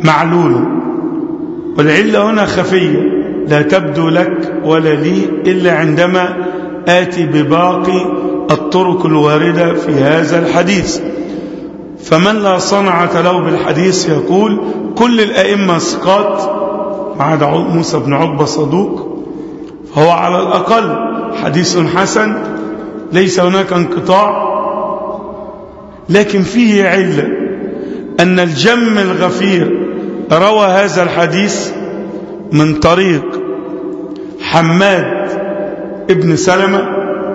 معلول والعلة هنا خفية لا تبدو لك ولا لي إلا عندما آتي بباقي الطرق الواردة في هذا الحديث فمن لا صنعة له بالحديث يقول كل الأئمة سقاط ما عدا موسى بن عقبة صدوق فهو على الأقل حديث حسن ليس هناك انقطاع لكن فيه علة أن الجم الغفير روى هذا الحديث من طريق حماد ابن سلمة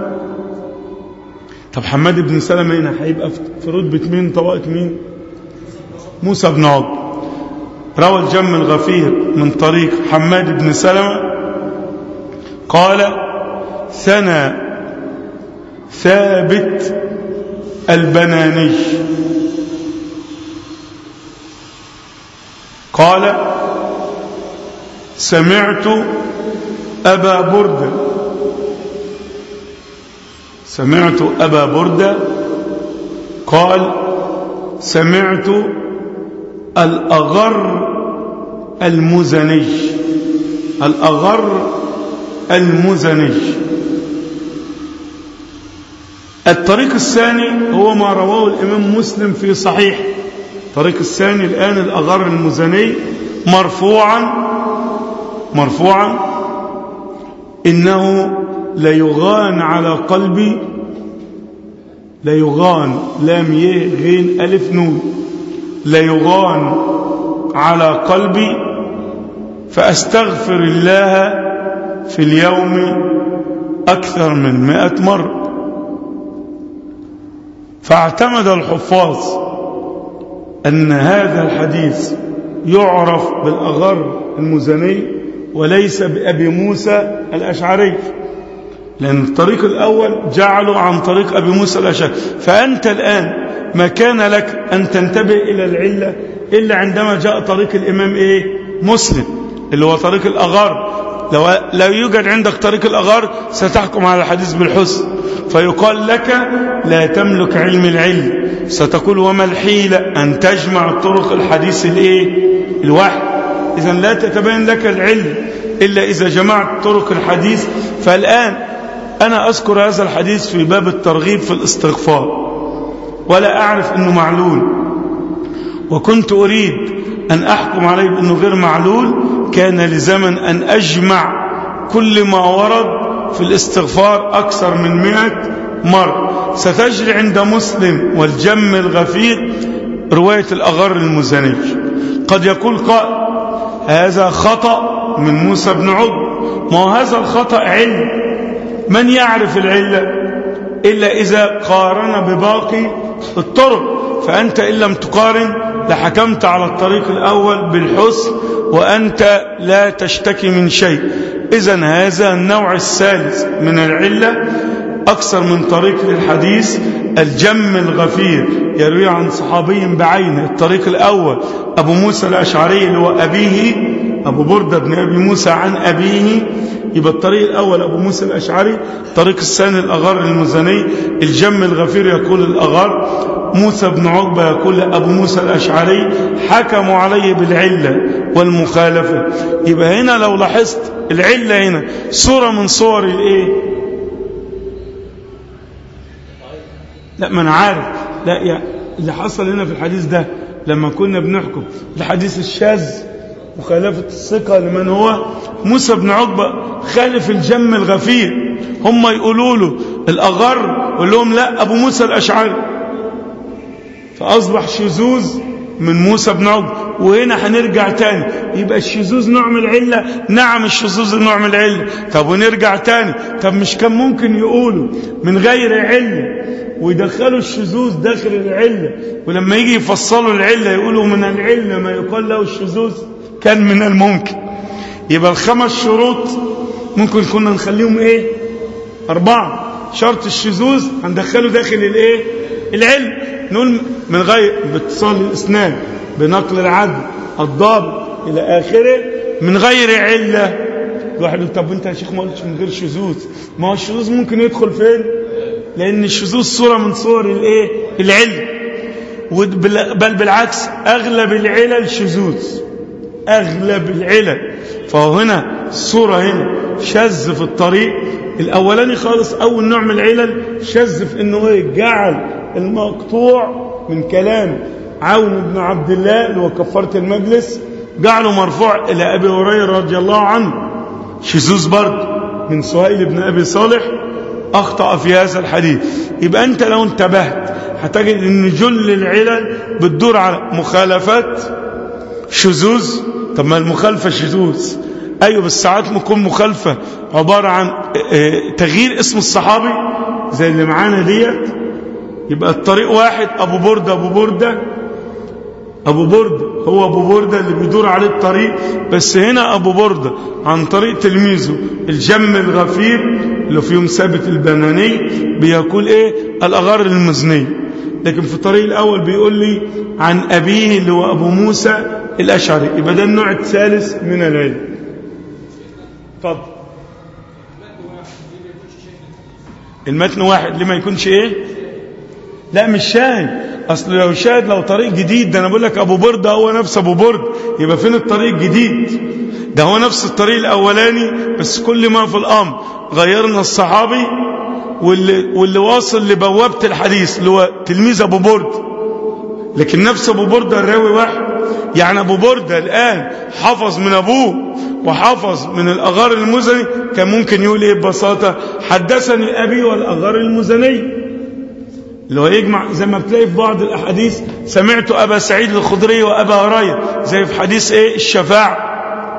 طب حماد ابن سلمة هنا هيبقى في رتبة مين طبقة مين موسى بن عقب روى الجم الغفير من طريق حماد بن سلمة قال ثنى ثابت البناني قال سمعت أبا بردة سمعت أبا بردة قال سمعت الأغر المزني الأغر المزني الطريق الثاني هو ما رواه الإمام مسلم في صحيح الطريق الثاني الآن الأغر المزني مرفوعا مرفوعا إنه ليغان على قلبي ليغان لام يه غين ألف نون ليغان على قلبي فأستغفر الله في اليوم أكثر من مئة مرة فاعتمد الحفاظ أن هذا الحديث يعرف بالأغر المزني وليس بأبي موسى الأشعري لأن الطريق الأول جعله عن طريق أبي موسى الأشعري فأنت الآن ما كان لك أن تنتبه إلى العلة إلا عندما جاء طريق الإمام إيه مسلم اللي هو طريق الأغار لو لا يوجد عندك طريق الأغار ستحكم على الحديث بالحسن فيقال لك لا تملك علم العلم ستقول وما الحيلة أن تجمع طرق الحديث الإيه الواحد إذا لا تتبين لك العلم إلا إذا جمعت طرق الحديث فالآن أنا أذكر هذا الحديث في باب الترغيب في الاستغفار ولا أعرف أنه معلول وكنت أريد أن أحكم عليه بأنه غير معلول كان لزمن أن أجمع كل ما ورد في الاستغفار أكثر من مئة مرة ستجري عند مسلم والجم الغفير رواية الأغر المزني قد يقول قائل هذا خطأ من موسى بن عقب ما هو هذا الخطأ علم من يعرف العلة إلا إذا قارن بباقي الطرق فأنت إن لم تقارن لحكمت على الطريق الأول بالحسن وأنت لا تشتكي من شيء إذا هذا النوع الثالث من العلة أكثر من طريق للحديث الجم الغفير يروي عن صحابي بعينه الطريق الأول أبو موسى الأشعري اللي هو أبيه أبو بردة بن أبي موسى عن أبيه يبقى الطريق الأول أبو موسى الأشعري الطريق الثاني الأغر المزني الجم الغفير يقول الأغر موسى بن عقبة يقول أبو موسى الأشعري حكموا عليه بالعلة والمخالفة يبقى هنا لو لاحظت العلة هنا صورة من صور الايه لا ما انا عارف لا يا اللي حصل هنا في الحديث ده لما كنا بنحكم الحديث الشاذ مخالفة الثقة لمن هو موسى بن عقبة خالف الجم الغفير هم يقولوا له الأغر يقول لهم لا أبو موسى الأشعري فأصبح شذوذ من موسى بن عقبة وهنا هنرجع تاني يبقى الشذوذ نوع من العلة نعم الشذوذ نوع من العلة طب ونرجع تاني طب مش كان ممكن يقولوا من غير علة ويدخلوا الشذوذ داخل العلة ولما يجي يفصلوا العلة يقولوا من العلة ما يقال له الشذوذ كان من الممكن يبقى الخمس شروط ممكن كنا نخليهم ايه أربعة شرط الشذوذ هندخله داخل الايه العلم نقول من غير باتصال الاسنان بنقل العدل الضابط الى اخره من غير عله الواحد يقول طب انت يا شيخ ما قلتش من غير شذوذ ما هو الشذوذ ممكن يدخل فين لان الشذوذ صوره من صور الايه العلم بل بالعكس أغلب العلل شذوذ أغلب العلل فهو هنا الصورة هنا شذ في الطريق الأولاني خالص أول نوع من العلل شذ في أنه إيه جعل المقطوع من كلام عون بن عبد الله اللي هو كفارة المجلس جعله مرفوع إلى أبي هريرة رضي الله عنه شذوذ برضه من سهيل بن أبي صالح أخطأ في هذا الحديث يبقى أنت لو انتبهت هتجد أن جل العلل بتدور على مخالفات شذوذ طب ما المخالفة شذوذ أيوة بس ساعات ممكن مخالفة عبارة عن تغيير اسم الصحابي زي اللي معانا ديت يبقى الطريق واحد أبو بردة أبو بردة أبو بردة هو أبو بردة اللي بيدور عليه الطريق بس هنا أبو بردة عن طريق تلميذه الجم الغفير اللي فيهم ثابت البناني بيقول إيه الأغار المزني لكن في الطريق الأول بيقول لي عن أبيه اللي هو أبو موسى الأشعري يبقى ده النوع الثالث من العلم اتفضل المتن واحد ليه ما يكونش ايه لا مش شاهد اصل لو شاهد لو طريق جديد ده انا بقول لك ابو برده هو نفس ابو برد يبقى فين الطريق الجديد ده هو نفس الطريق الاولاني بس كل ما في الامر غيرنا الصحابي واللي, واللي واصل لبوابه الحديث اللي هو تلميذ ابو برد لكن نفس ابو برده الراوي واحد يعني ابو برده الان حفظ من ابوه وحفظ من الاغار المزني كان ممكن يقول ايه ببساطه حدثني ابي والاغار المزني اللي هو يجمع زي ما بتلاقي في بعض الاحاديث سمعت ابا سعيد الخدري وابا هريره زي في حديث ايه الشفاعه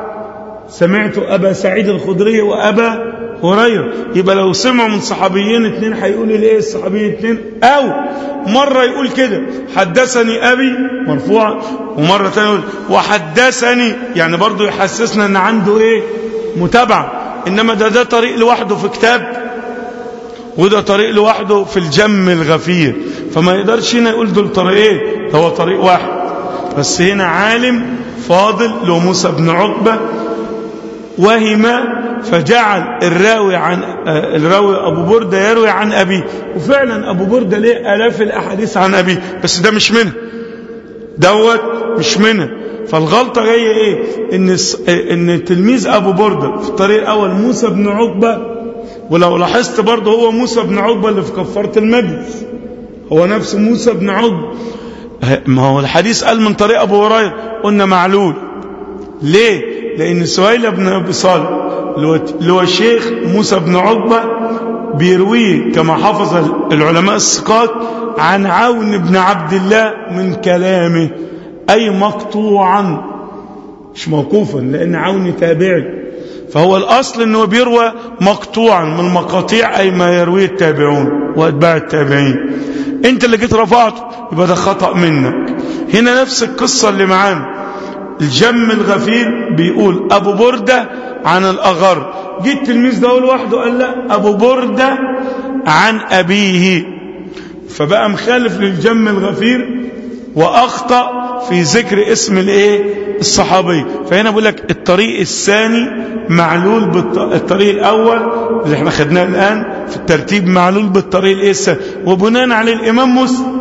سمعت ابا سعيد الخدري وابا هريره يبقى لو سمعوا من صحابيين اثنين هيقولوا ليه الصحابيين اثنين او مره يقول كده حدثني ابي مرفوع ومره ثانيه يقول وحدثني يعني برضه يحسسنا ان عنده ايه متابعه انما ده ده طريق لوحده في كتاب وده طريق لوحده في الجم الغفير فما يقدرش هنا يقول دول طريقين ده هو طريق واحد بس هنا عالم فاضل له موسى بن عقبه وهم فجعل الراوي عن الراوي ابو برده يروي عن ابيه وفعلا ابو برده ليه الاف الاحاديث عن ابيه بس ده مش منها دوت مش منها فالغلطه جايه ايه ان ان تلميذ ابو برده في الطريق الاول موسى بن عقبه ولو لاحظت برضه هو موسى بن عقبه اللي في كفاره المجلس هو نفس موسى بن عقبه ما هو الحديث قال من طريق ابو هريره قلنا معلول ليه لأن سهيل بن أبي صالح اللي هو الشيخ موسى بن عقبة بيرويه كما حفظ العلماء الثقات عن عون بن عبد الله من كلامه أي مقطوعا مش موقوفا لأن عون تابعي فهو الأصل أنه بيروى مقطوعا من المقاطيع أي ما يرويه التابعون وأتباع التابعين أنت اللي جيت رفعته يبقى ده خطأ منك هنا نفس القصة اللي معانا الجم الغفير بيقول أبو بردة عن الأغر جه التلميذ ده لوحده قال لا أبو بردة عن أبيه فبقى مخالف للجم الغفير وأخطأ في ذكر اسم الايه الصحابي فهنا بقول لك الطريق الثاني معلول بالطريق الأول اللي احنا خدناه الآن في الترتيب معلول بالطريق الايه الثاني وبناء عليه الإمام مسلم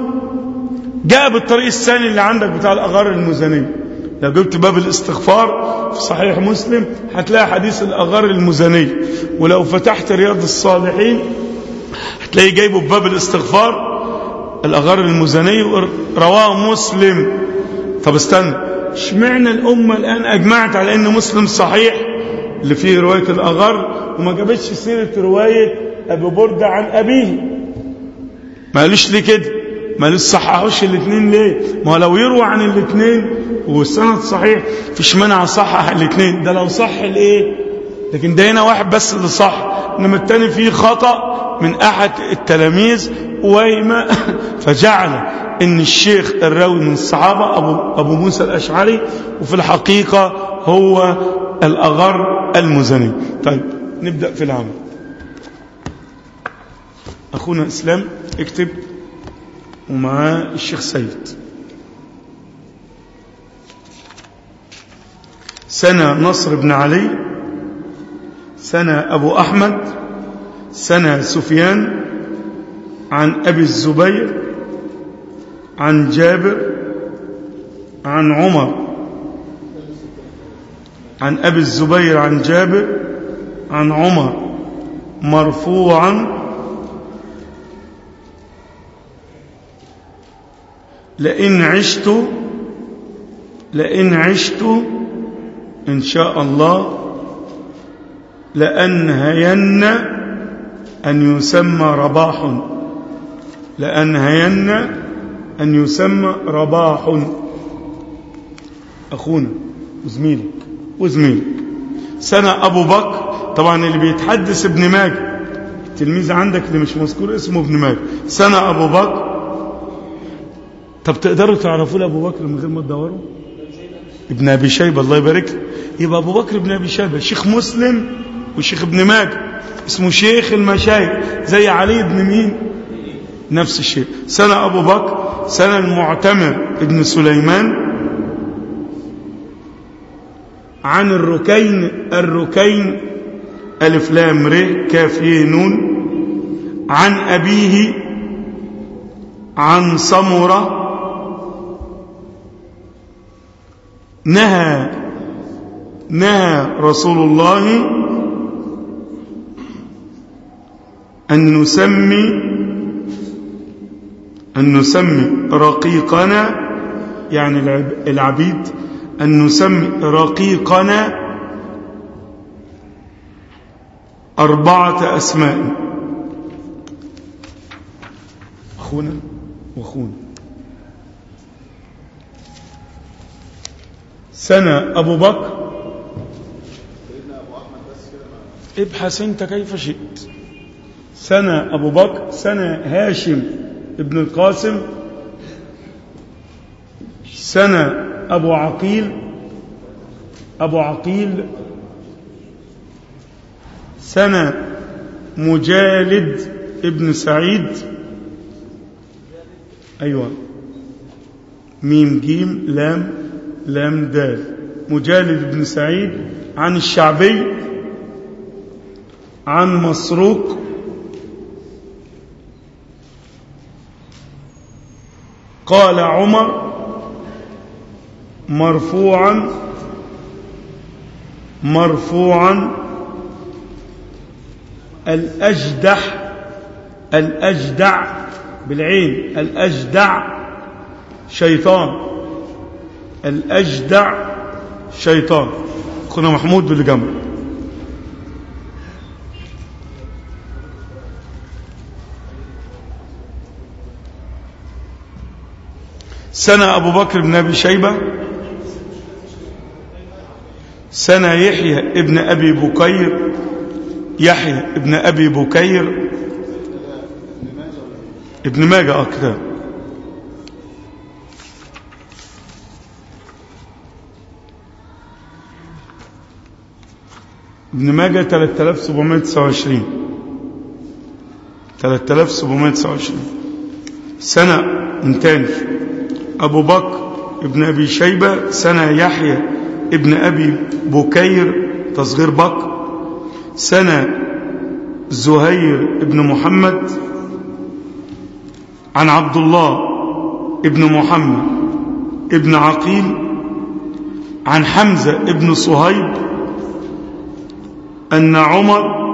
جاء بالطريق الثاني اللي عندك بتاع الأغار المزنيه لو جبت باب الاستغفار في صحيح مسلم هتلاقي حديث الأغار المزني ولو فتحت رياض الصالحين هتلاقي جايبه بباب الاستغفار الأغار المزني رواه مسلم طب استنى اشمعنى الأمة الآن أجمعت على أن مسلم صحيح اللي فيه رواية الأغار وما جابتش سيرة رواية أبي بردة عن أبيه ما قالوش ليه كده ما لسه صححوش الاثنين ليه ما هو لو يروى عن الاثنين والسند صحيح فيش مانع صحح الاثنين ده لو صح الايه لكن ده هنا واحد بس اللي صح انما الثاني فيه خطأ من احد التلاميذ ويما فجعل ان الشيخ الراوي من الصحابة ابو, أبو موسى الاشعري وفي الحقيقة هو الاغر المزني طيب نبدأ في العمل اخونا اسلام اكتب ومعاه الشيخ سيد سنة نصر بن علي سنة أبو أحمد سنة سفيان عن أبي الزبير عن جابر عن عمر عن أبي الزبير عن جابر عن عمر مرفوعا لئن عشت لئن عشت إن شاء الله لأنهين أن يسمى رباح لأنهين أن يسمى رباح أخونا وزميلك وزميلك سنة أبو بكر طبعا اللي بيتحدث ابن ماجه التلميذ عندك اللي مش مذكور اسمه ابن ماجه سنة أبو بكر طب تقدروا تعرفوا أبو بكر من غير ما تدوروا ابن أبي شيبة الله يبارك له يبقى أبو بكر ابن أبي شيبة شيخ مسلم وشيخ ابن ماجه اسمه شيخ المشايخ زي علي بن مين نفس الشيء سنة أبو بكر سنة المعتمر ابن سليمان عن الركين الركين ألف لام ر كاف ي نون عن أبيه عن سمرة نهى نهى رسول الله أن نسمي أن نسمي رقيقنا يعني العبيد أن نسمي رقيقنا أربعة أسماء أخونا وأخونا سنة أبو بكر ابحث أنت كيف شئت سنة أبو بكر سنة هاشم ابن القاسم سنة أبو عقيل أبو عقيل سنة مجالد ابن سعيد أيوة ميم جيم لام لام دال مجالد ابن سعيد عن الشعبي عن مسروق قال عمر مرفوعا مرفوعا الأجدح الأجدع بالعين الأجدع شيطان الأجدع شيطان كنا محمود بالجنب سنة أبو بكر بن أبي شيبة سنة يحيى ابن أبي بكير يحيى ابن أبي بكير ابن ماجه أكثر ابن ماجه 3729 3729 سنة من تاني أبو بكر ابن أبي شيبة سنة يحيى ابن أبي بكير تصغير بكر سنة زهير ابن محمد عن عبد الله ابن محمد ابن عقيل عن حمزة ابن صهيب أن عمر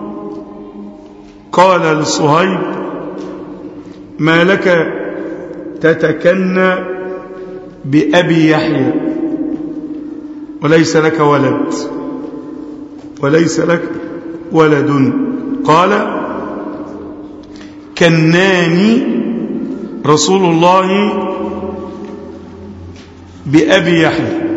قال لصهيب ما لك تتكنى بأبي يحيى وليس لك ولد وليس لك ولد قال كناني رسول الله بأبي يحيى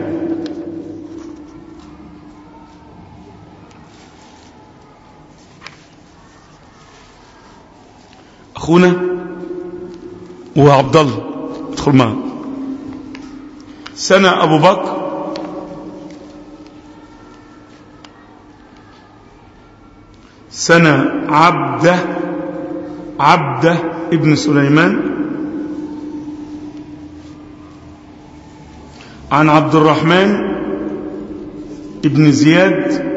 أخونا وعبد الله ادخل معه سنة أبو بكر سنة عبده عبده ابن سليمان عن عبد الرحمن ابن زياد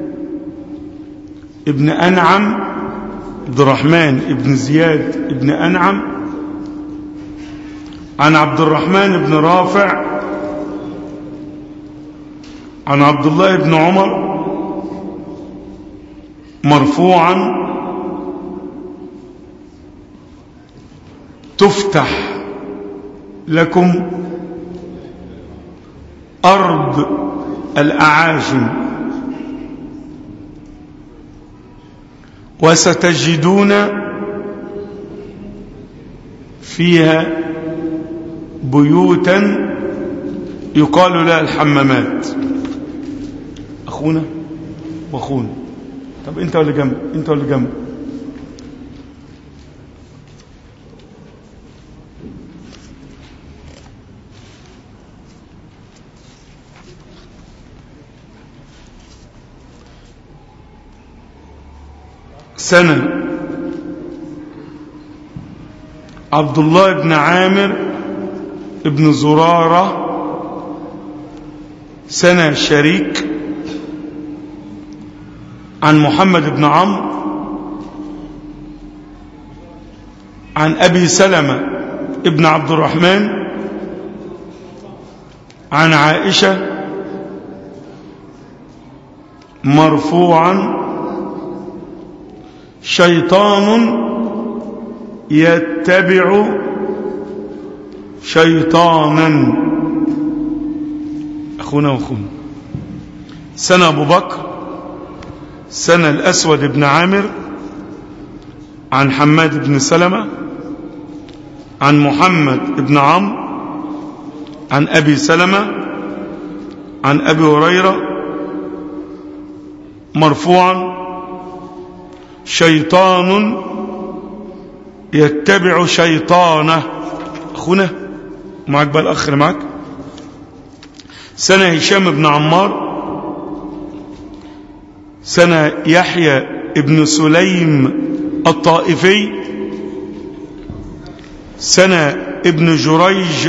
ابن أنعم عبد الرحمن ابن زياد ابن أنعم عن عبد الرحمن بن رافع عن عبد الله بن عمر مرفوعا تفتح لكم أرض الأعاجم وستجدون فيها بيوتا يقال لها الحمامات أخونا وأخونا طب أنت ولا جنب أنت ولا جنب سنة عبد الله بن عامر ابن زرارة سنة شريك عن محمد بن عمرو عن أبي سلمة ابن عبد الرحمن عن عائشة مرفوعا شيطان يتبع شيطانا أخونا وأخونا سنة أبو بكر سنة الأسود بن عامر عن حماد بن سلمة عن محمد بن عمرو عن أبي سلمة عن أبي هريرة مرفوعا شيطان يتبع شيطانه أخونا معك بقى الأخ معك سنة هشام بن عمار سنة يحيى ابن سليم الطائفي سنة ابن جريج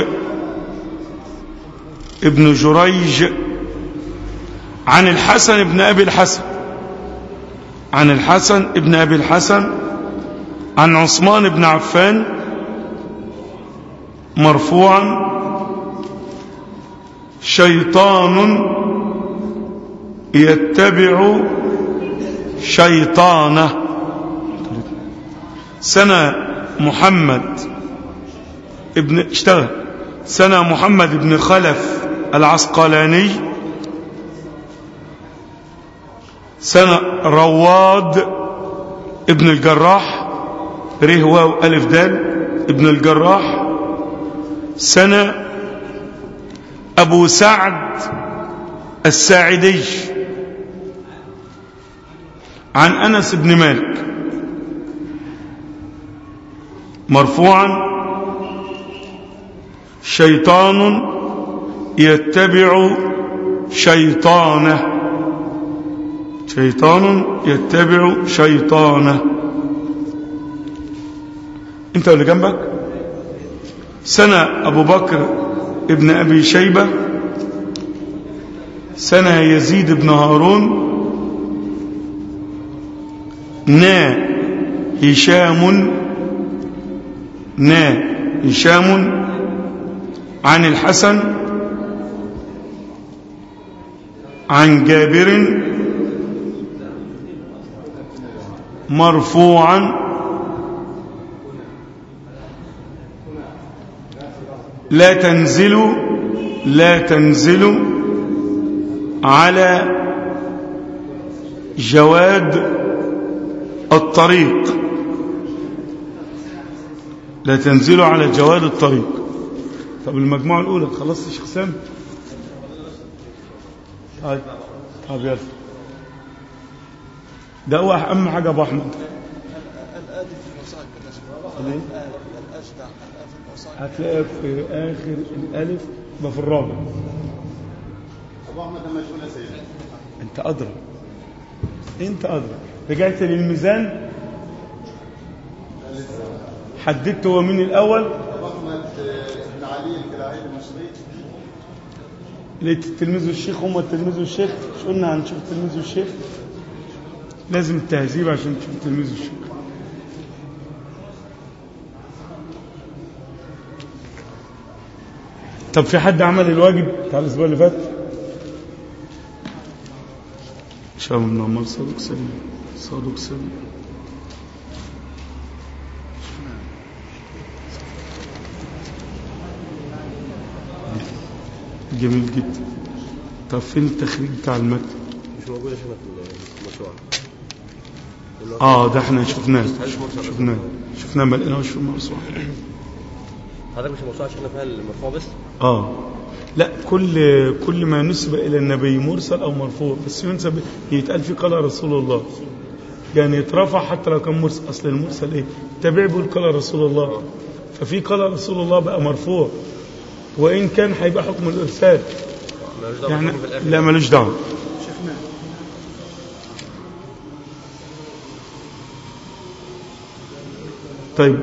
ابن جريج عن الحسن ابن أبي الحسن عن الحسن ابن أبي الحسن عن عثمان بن عفان مرفوعا شيطان يتبع شيطانه سنة محمد ابن اشتغل سنة محمد بن خلف العسقلاني سنة رواد ابن الجراح ره واو ألف دال ابن الجراح سنة أبو سعد الساعدي عن أنس بن مالك مرفوعا شيطان يتبع شيطانه شيطان يتبع شيطانه انت اللي جنبك سنة أبو بكر ابن أبي شيبة سنة يزيد بن هارون نا هشام نا هشام عن الحسن عن جابر مرفوعا لا تنزلوا لا تنزلوا على جواد الطريق لا تنزلوا على جواد الطريق طب المجموعة الأولى خلصت شيخ سام طيب طب يلا ده هو أهم حاجة أبو أحمد هتلاقي في آخر الألف يبقى في الرابع أبو أحمد لما يكون سيدنا أنت أدرى أنت أدرى رجعت للميزان حددت هو مين الأول أبو أحمد بن علي الكلاعي المصري لقيت التلميذ والشيخ هم التلميذ والشيخ مش قلنا هنشوف التلميذ والشيخ لازم التهذيب عشان تشوف التلميذ والشيخ طب في حد عمل الواجب بتاع الاسبوع اللي فات هشام بن عمار صادق سليم صادق سليم جميل جدا طب فين التخريج بتاع المتن مش موجودة هنا في المشروع اه ده احنا شفناه شفناه شفناه ما لقيناهوش في الموسوعه حضرتك مش الموسوعة شفنا فيها المرفوع بس اه لا كل كل ما نسب الى النبي مرسل او مرفوع بس ينسب يتقال فيه قال رسول الله يعني يترفع حتى لو كان مرسل اصل المرسل ايه تابع بيقول قال رسول الله ففي قال رسول الله بقى مرفوع وان كان هيبقى حكم الارسال مالوش دعوة يعني بالحكم في الآخر لا ملوش دعوه طيب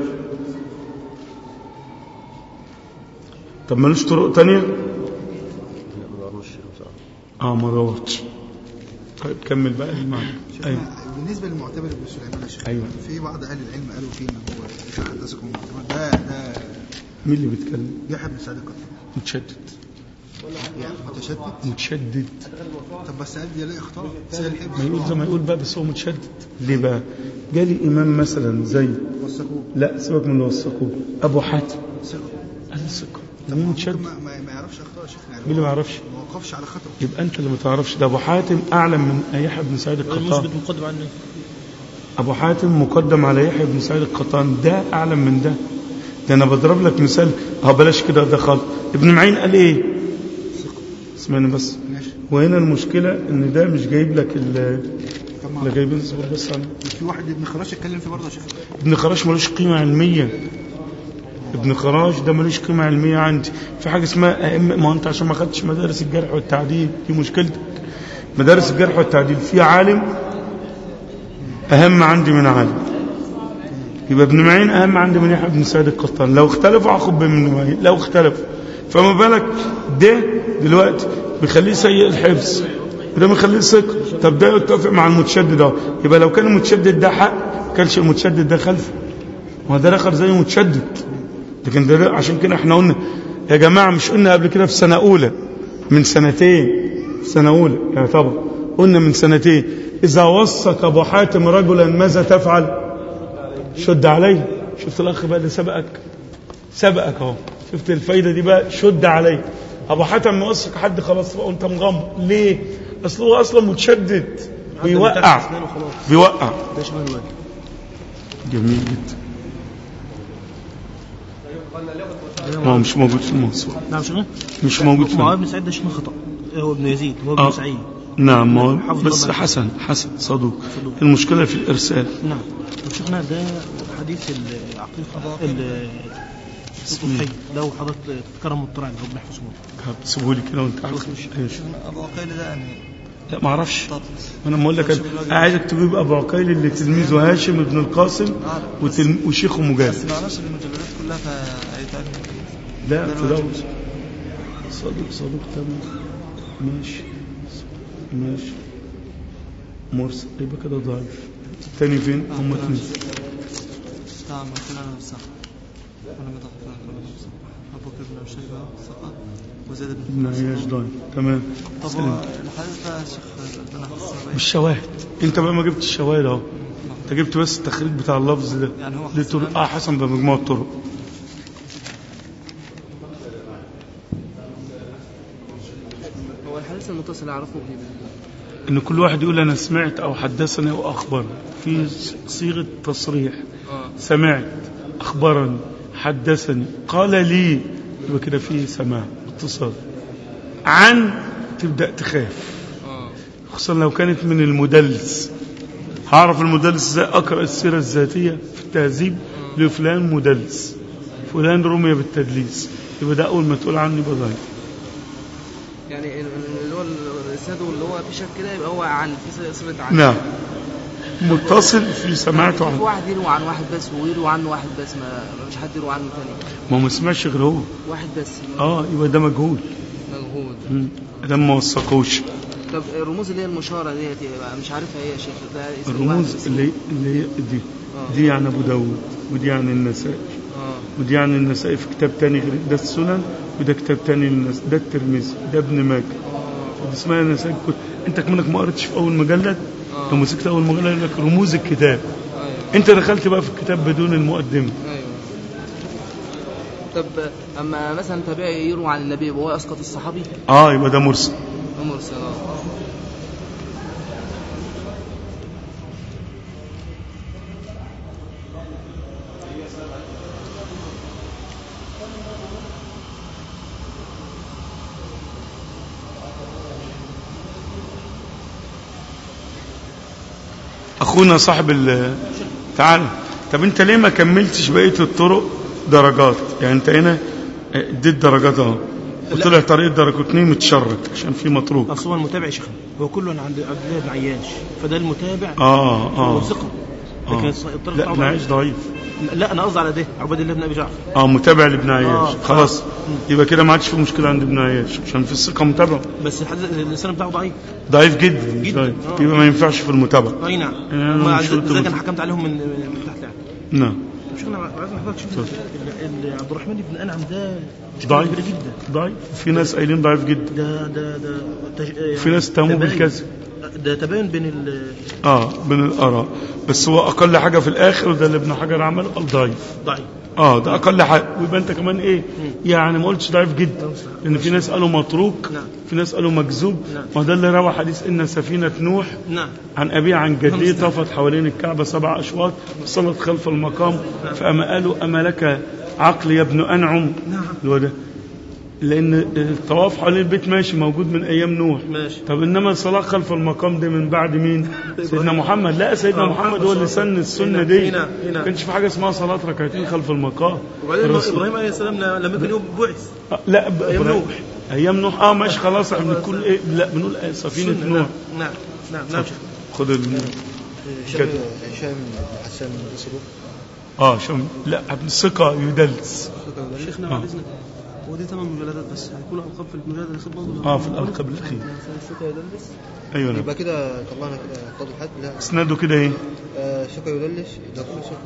طب ملوش طرق تانية لا ما دورناش بصراحة اه ما دورتش طيب كمل بقى المعنى ايوه شيخنا بالنسبه للمعتبر ابن سليمان يا شيخ أيوة. في بعض اهل العلم قالوا فيه ان هو اذا حدثكم المعتبر ده ده مين اللي بيتكلم يحيى بن سعيد القطان متشدد يعني متشدد متشدد طب بس قال يلاقي اخطاء زي الحفظ ما يقول زي ما يقول بقى بس هو متشدد ليه بقى جالي امام مثلا زي وثقوه لا سيبك من اللي وثقوه ابو حاتم ثقه قال ثقه مين متشدد ما, ما, ما يعرفش اخطاء يا شيخنا يعني مين اللي ما يعرفش ما وقفش على خطأ يبقى انت اللي ما تعرفش ده ابو حاتم اعلم من يحيى بن سعيد القطان مقدم عنه ابو حاتم مقدم على يحيى بن سعيد القطان ده اعلم من ده ده انا بضرب لك مثال اه بلاش كده ده خالص ابن معين قال ايه اسمعني بس ماشي وهنا المشكله ان ده مش جايب لك ال طب لا ما جايبين صبر بس عنه في واحد ابن خراش اتكلم فيه برضه يا شيخ ابن خراش ملوش قيمة علمية ابن خراش ده ملوش قيمة علمية عندي في حاجة اسمها أئمة ما أنت عشان ما خدتش مدارس الجرح والتعديل دي مشكلتك مدارس الجرح والتعديل في عالم أهم عندي من عالم يبقى ابن معين أهم عندي من يحيى بن سعيد القطان لو اختلفوا أخذ بابن معين لو اختلفوا فما بالك ده دلوقتي بيخليه سيء الحفظ وده بيخليه ثقة طب ده يتفق مع المتشدد اهو يبقى لو كان المتشدد ده حق كانش المتشدد ده خلفه ما ده الاخر زي متشدد لكن ده عشان كده احنا قلنا يا جماعة مش قلنا قبل كده في سنة أولى من سنتين في سنة أولى يا طبعا قلنا من سنتين إذا وثق أبو حاتم رجلا ماذا تفعل شد عليه شفت الأخ بقى اللي سبقك سبقك اهو شفت الفايدة دي بقى شد عليه أبو حاتم موثق حد خلاص بقى وأنت مغمض ليه أصل هو أصلا متشدد بيوقع بيوقع ده شمال الوجه جميل جدا ما هو مش موجود في الموسوعة نعم شنو؟ مش موجود في ما هو الموسوعة. ابن سعيد ده شنو خطأ هو ابن يزيد هو آه. ابن سعيد نعم ما هو حافظ بس ربنا. حسن حسن صدوق صدوق. المشكلة في الإرسال نعم طب شيخنا ده حديث العقيقة ال صوت الحي ده وحضرتك كرم الطرع اللي ربنا يحفظه سيبه لي كده وانت عارف ايش ابو عقيل ده يعني لا ما اعرفش انا بقول لك انا عايزك تجيب ابو عقيل اللي تلميذه هاشم بن القاسم وتلم... وشيخه مجاهد ما اعرفش المجلدات كلها فهيتعلم لا تدوس صديق صديق تمام ماشي ماشي مرسل يبقى كده ضعيف الثاني فين هم اثنين نعم قلت انا الصح انا ما تقطع ابو بكر بن شيبه ثقه وزيد ابن عياش ضعيف تمام طب سلم. هو الحديث ده يا شيخ ربنا يحفظه بالشواهد انت بقى ما جبتش الشواهد اهو انت جبت بس التخريج بتاع اللفظ ده يعني هو دي حسن طرق اه حسن بمجموع الطرق هو الحديث المتصل اعرفه به ان كل واحد يقول انا سمعت او حدثني او اخبرني في صيغه تصريح اه سمعت اخبرني حدثني قال لي يبقى كده في سماع اتصال عن تبدا تخاف اه خصوصا لو كانت من المدلس هعرف المدلس ازاي اقرا السيره الذاتيه في التهذيب لفلان مدلس فلان رمي بالتدليس يبقى ده اول ما تقول عني يبقى ضعيف يعني ال- اللي هو الاسناد اللي هو في شك كده يبقى هو عن في صله عن نعم متصل في سماعته في عنه واحد يروي عن واحد بس ويروي عنه واحد بس ما ما مش حد يروي عنه تاني ما هو ما سمعش غير هو واحد بس اه يبقى ده مجهول مجهود مم. ده ما وثقوش طب الرموز اللي هي المشاره ديت يبقى مش عارفها هي يا شيخ ده اسم واحد الرموز بس. اللي اللي هي دي آه. دي يعني ابو داود ودي يعني النسائي اه ودي يعني النسائي في كتاب تاني غير ده السنن وده كتاب تاني للناس ده الترمذي ده ابن ماجه ده اسمها نساج كتب انت كمانك ما قريتش في اول مجلد لو مسكت اول مجلد يقول لك رموز الكتاب ايوه انت دخلت بقى في الكتاب بدون المقدمه ايوه طب اما مثلا تابعي يروى عن النبي وهو اسقط الصحابي اه يبقى ده مرسل عمر سلام اخونا صاحب ال تعالى طب انت ليه ما كملتش بقيه الطرق درجات يعني انت هنا اديت درجات اهو وطلع طريق درجه اتنين متشرد عشان في مطروق اصل هو المتابع يا شيخنا هو كله عند عبد الله بن عياش فده المتابع اه هو اه ثقه لكن آه. الطريق لا بتاعه ابن عياش ضعيف لا انا قصدي على ده عباد الله بن ابي جعفر اه متابع لابن عياش آه. خلاص مم. يبقى كده ما عادش في مشكله عند ابن عياش عشان في الثقه متابعه بس الحديث اللسان بتاعه ضعيف ضعيف جدا مش جداً. ضعيف آه. يبقى ما ينفعش في المتابعه اي نعم أنا ما مش زي قلت زي مت- كان حكمت عليهم من من تحت يعني نعم شيخنا عايزين حضرتك تشوف ال- ال- عبد الرحمن بن انعم ده مشكله ضعيف كبيره جدا ضعيف في ناس قايلين ضعيف جدا ده ده ده تج... يعني في ناس اتهموه تباين. بالكذب. ده تباين بين ال اه من الاراء بس هو اقل حاجه في الاخر وده اللي ابن حجر عمله قال ضعيف ضعيف اه ده اقل حاجه ويبقى انت كمان ايه يعني ما قلتش ضعيف جدا لان في ناس قالوا متروك نعم. في ناس قالوا مكذوب نعم. وده اللي روى حديث ان سفينه نوح نعم عن أبيه عن جديه طافت حوالين الكعبة سبع أشواط صلت خلف المقام فأما قالوا أما لك عقل يا ابن أنعم نعم. اللي هو ده لأن الطواف حوالين البيت ماشي موجود من أيام نوح ماشي طب إنما الصلاة خلف المقام دي من بعد مين سيدنا محمد لا سيدنا آه، محمد محمد هو اللي صلى الله سن عليه السنة وسلم. دي هنا- هنا. ما كانش في حاجة اسمها صلاة ركعتين خلف المقام وبعدين الرسول- ابراهيم عليه السلام لما كان يوم بعث آه، لا ب- أيام إبراهيم- نوح. أيام نوح اه ماشي خلاص احنا بنقول إيه لا بنقول إيه سفينة سنة. نوح نعم نعم نعم نعم شيخ. خد ال... هشام هشام بن حسان ده صدوق اه شم لا ابن الثقة يدلس شيخنا آه. بعد اذنك هو دي ثمان مجلدات بس هيكون القاب في المجلد الاخير برضه اه في الألقاب الأخير ثقه يدلس ايوه نعم يبقى كده طلعنا كده قاضي الحد لا اسناده كده ايه آه، ثقة يدلس ده كله ثقة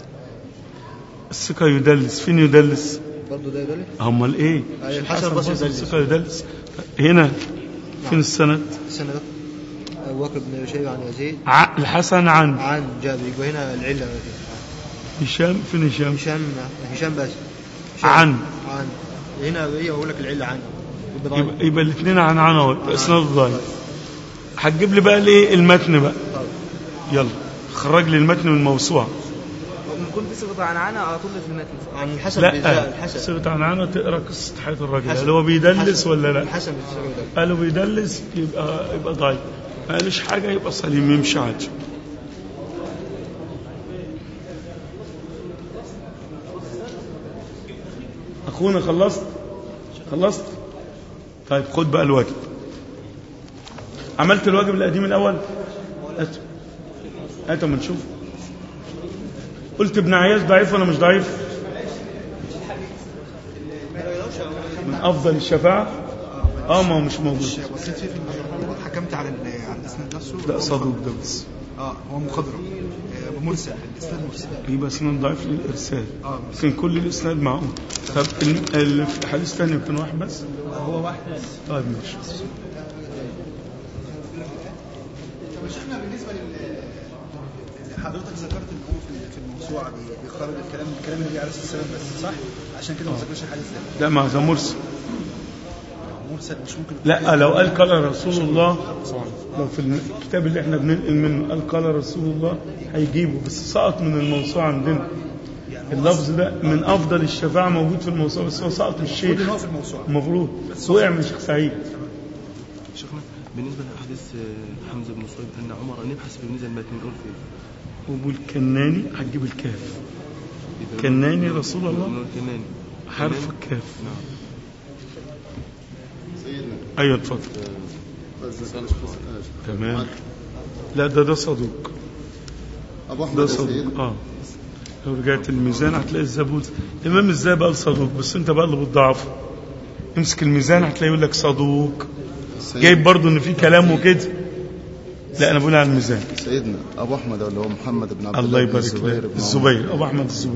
الثقة يدلس فين يدلس برضه ده يدلس امال ايه آه، الحسن البصري يدلس. الثقة يدلس هنا فين السند السنة ده أبو بكر بن شيبة عن يزيد ع... الحسن عن عن جابر يبقى هنا العلة هشام فين هشام هشام هشام بس هشام. عن عن هنا هي بقول لك العلة عن يبقى ضعيف. يبقى, يبقى الاثنين عن عن اهو يبقى اسناده ضعيف هتجيب لي بقى الايه المتن بقى يلا خرج لي المتن من الموسوعة لما كنت في صفة عن عنا على طول في المتن عن الحسن بن لا زيد الحسن صيغة عن عن تقرا قصة حياة الراجل الحسن. هل هو بيدلس الحسن. ولا لا الحسن بن زيد يدلس. قالوا بيدلس يبقى يبقى ضعيف ما قالوش حاجة يبقى سليم يمشي عادي أخونا خلصت خلصت طيب خد بقى الواجب عملت الواجب القديم الأول هات هات اما نشوف قلت ابن عياش ضعيف ولا مش ضعيف من أفضل الشفاعة اه ما هو مش موجود بصيت فيه في المجرد حكمت على ال- على الاسناد نفسه لا صدوق ده بس اه هو مخضرم آه، مرسل الاسناد مرسل يبقى اسناد ضعيف للإرسال اه لكن كل الإسناد معقول طب ال- ال- في الحديث الثاني يكون واحد بس هو واحد طيب ماشي شيخنا بالنسبه لل حضرتك ذكرت ان هو في في الموسوعه بي- بيخرج الكلام الكلام اللي عليه السلام بس صح؟ عشان كده ما ذكرش الحديث ده لا ما ده مرسل مرسل مش ممكن لا لو قال قال رسول الله لو في الكتاب اللي احنا بننقل منه قال قال رسول الله هيجيبه بس سقط من الموسوعة عندنا اللفظ ده من أفضل الشفاعة موجود في الموسوعة بس هو سقط من المفروض الشيخ ان هو في الموسوعه المفروض وقع من الشيخ سعيد شيخنا بالنسبة لحديث آه، حمزة بن صهيب أن عمر نبحث بالنسبة للمتن نقول فيه وابو الكناني هتجيب الكاف إذا- كناني رسول الله نقول كناني حرف كناني؟ الكاف نعم سيدنا ايوه اتفضل تمام لا ده ده صدوق ابو احمد ده يا صدوق سيدنا اه لو رجعت الميزان هتلاقي الزبوت الامام ازاي بقى صدوق بس انت بقى اللي بتضعفه امسك الميزان هتلاقي يقول لك صدوق سيد- جايب برضه ان في كلام وكده لا انا بقول على الميزان سيدنا ابو احمد اللي هو محمد بن عبد الله الله بن يبارك الزبير لك بن عمر. الزبير ابو احمد الزبير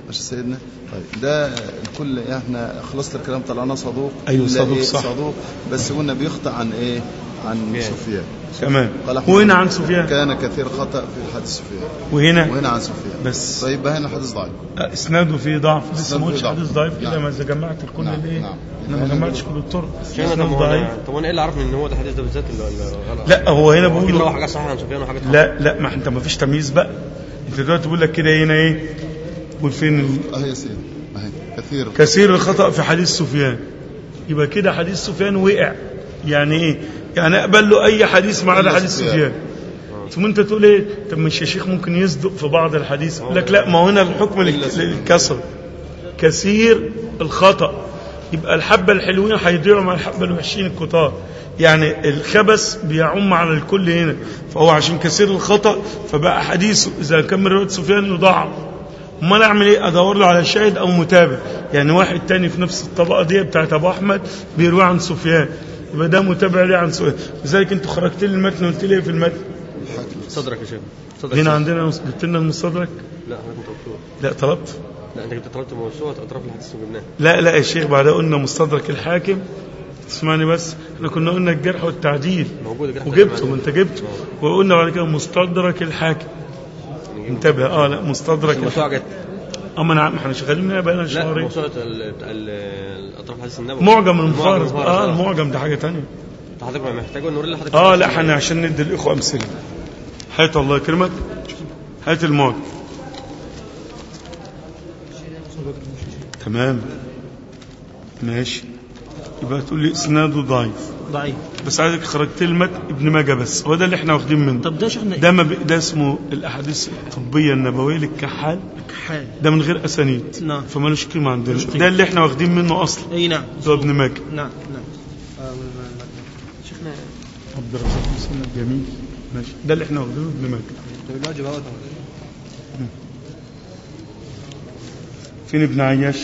ماشي سيدنا طيب ده الكل احنا خلصت الكلام طلعنا صدوق أيوة، إلا صدوق إيه؟ صح. صدوق بس قلنا بيخطئ عن ايه عن سفيان تمام قال أحمد وهنا عن سفيان كان كثير خطأ في حديث سفيان وهنا وهنا عن سفيان بس. طيب يبقى هنا حديث ضعيف اسناده فيه ضعف لسه ما إسناده قلتش فيه ضعف. حديث ضعيف الا نعم. ما اذا جمعت الكل نعم، الايه نعم. انا ما جمعتش كل الطرق شيخنا اسناد طب ضعيف هو طب وانا ايه اللي عرفني ان هو ده الحديث ده بالذات اللي ولا غلط؟ لا هو هنا اكيد بقول هو حاجه صحيحه عن سفيان وحاجه لا لا ما انت ما فيش تمييز بقى انت دلوقتي بقول لك كده هنا ايه قول فين ال- اهي يا سيدي اهي كثير كثير الخطأ في حديث سفيان يبقى كده حديث سفيان وقع يعني ايه يعني اقبل له اي حديث ما عدا إلا حديث سفيان. سفيان ثم انت تقول ايه طب مش يا شيخ ممكن يصدق في بعض الحديث يقول لك لا ما هو هنا الحكم لل- للكسر كثير الخطأ يبقى الحبة الحلوين هيضيعوا مع الحبة الوحشين الكتار يعني الخبث بيعم على الكل هنا فهو عشان كثير الخطأ فبقى حديثه إذا كان من رواية سفيان يضاعف امال اعمل ايه ادور له على شاهد او متابع يعني واحد تاني في نفس الطبقه دي بتاعت ابو احمد بيروي عن سفيان يبقى ده متابع ليه عن سفيان لذلك انتوا خرجت لي المتن قلت لي ايه في المتن صدرك يا شيخ صدرك هنا شيخ. عندنا جبت لنا المستدرك لا حضرتك انت قلت لا طلبت لا انت كنت طلبت موسوعه اطراف الحديث وجبناها لا لا يا شيخ بعدها قلنا مستدرك الحاكم تسمعني بس احنا كنا قلنا الجرح والتعديل موجوده كده وجبته ما انت جبته وقلنا بعد كده مستدرك الحاكم انتبه اه لا مستدرك الموسوعه الحاكم جت اما انا ما احنا شغالين منها بقى لنا لا شهرين موسوعه ال- بتاع ال- الاطراف الحديث النبوي معجم المفارس المفارس، اه المعجم ده حاجه تانية انت حضرتك محتاج نوري لحضرتك اه لا احنا عشان ندي الاخوه امثله هات الله يكرمك هات المعجم تمام ماشي يبقى تقول لي اسناده ضعيف ضعيف بس عايزك خرجت لي المتن ابن ماجه بس هو ده اللي احنا واخدين منه طب ده شيخنا ده ما ب... ده اسمه الاحاديث الطبيه النبويه للكحال حال ده من غير اسانيد نعم. فمالوش قيمه عندنا ملوش قيمة. ده اللي احنا واخدين منه اصلا اي نعم ده ابن ماجه نعم نعم شيخنا عبد الرزاق مسند جميل ماشي ده اللي احنا واخدينه ابن ماجه طب الواجب اهو فين ابن عياش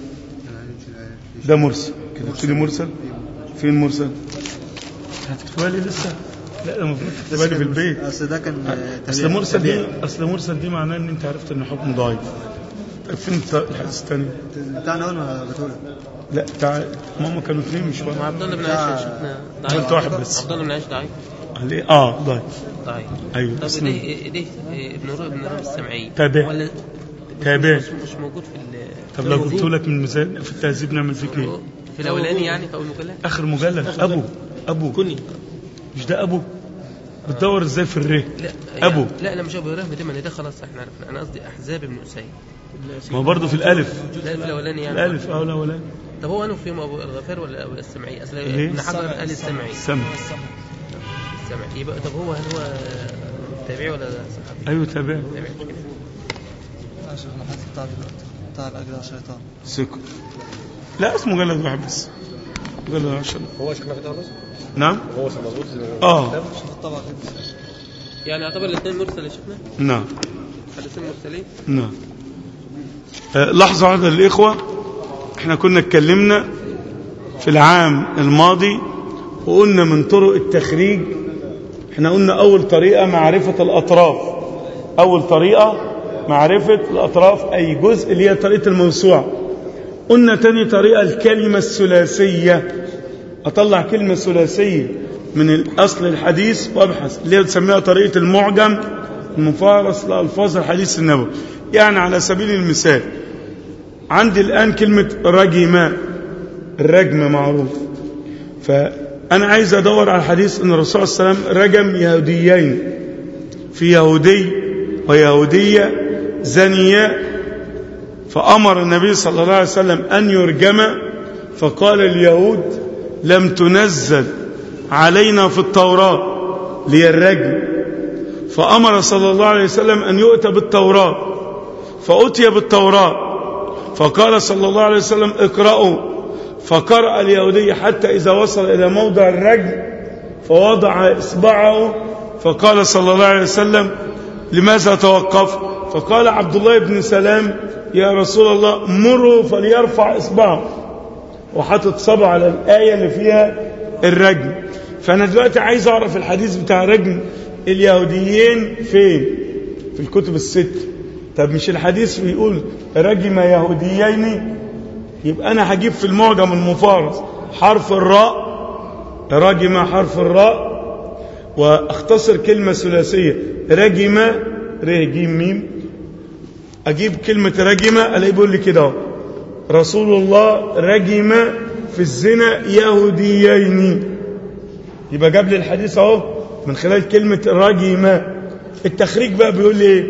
ده مرسل كتبت لي مرسل فين مرسل هتكتبها لي لسه لا ده المفروض تكتبها لي في البيت اصل ده كان آه، اصل تبيع- مرسل تبيع. دي اصل مرسل دي معناه ان انت عرفت ان حكمه ضعيف طيب فين الت- الحديث الثاني بتاعنا اول ما بتقول لا بتاع ماما كانوا اثنين مش واحد عبد الله بن عائشه يا شيخنا قلت واحد بس عبد الله بن عائشه ضعيف ليه اه ضعيف ضعيف ايوه طب بس ده ده ابن رو ابن رو السمعي تابع. ولا تابع مش مش موجود في ال طب لو جبت لك من ميزان في التهذيب نعمل فيك ايه في الاولاني يعني في اول مجلد اخر مجلد ابو ابو كني مش ده ابو بتدور ازاي في الريه لا أبو. يعني لا لا مش ابو هريره ده ده خلاص احنا عرفنا انا قصدي احزاب ابن اسيد ما هو برضه في الالف لا في الاولاني يعني الالف اه الاولاني طب هو انه فيهم ابو الغفار ولا ابو السمعي اصل ليه؟ ابن حجر قال السمعي سمع السمعي يبقى طب هو هل هو تابعي ولا صحابي؟ ايوه تابع تابعي يا شيخ الحديث بتاع بتاع الاجر الشيطان سكر لا اسمه مجلد واحد بس مجلد واحد عشان هو شيخنا فتح الله نعم هو مظبوط اه طبعا يعني يعتبر الاثنين مرسل يا شيخنا نعم حديثين مرسلين نعم آه، لحظة واحدة للإخوة احنا كنا اتكلمنا في العام الماضي وقلنا من طرق التخريج احنا قلنا أول طريقة معرفة الأطراف أول طريقة معرفة الأطراف أي جزء اللي هي طريقة الموسوعة قلنا تاني طريقة الكلمة الثلاثية أطلع كلمة ثلاثية من الأصل الحديث وأبحث اللي هي بتسميها طريقة المعجم المفارس لألفاظ الحديث النبوي يعني على سبيل المثال عندي الآن كلمة رجم الرجم معروف فأنا عايز أدور على الحديث أن الرسول صلى الله عليه وسلم رجم يهوديين في يهودي ويهودية زنياء فأمر النبي صلى الله عليه وسلم أن يرجم فقال اليهود لم تنزل علينا في التوراة لي الرجم فأمر صلى الله عليه وسلم أن يؤتى بالتوراة فأتي بالتوراة فقال صلى الله عليه وسلم اقرأوا فقرأ اليهودي حتى إذا وصل إلى موضع الرجم فوضع إصبعه فقال صلى الله عليه وسلم لماذا توقف فقال عبد الله بن سلام يا رسول الله مروا فليرفع إصبعه وحطت صبع على الآية اللي فيها الرجم فأنا دلوقتي عايز أعرف الحديث بتاع رجم اليهوديين فين في الكتب الست طب مش الحديث بيقول رجم يهوديين يبقى انا هجيب في المعجم المفارس حرف الراء رجم حرف الراء واختصر كلمة ثلاثية رجم ر جيم ميم اجيب كلمة رجم الاقي بيقول لي كده اهو. رسول الله رجم في الزنا يهوديين يبقى جاب لي الحديث اهو من خلال كلمة رجم التخريج بقى بيقول لي ايه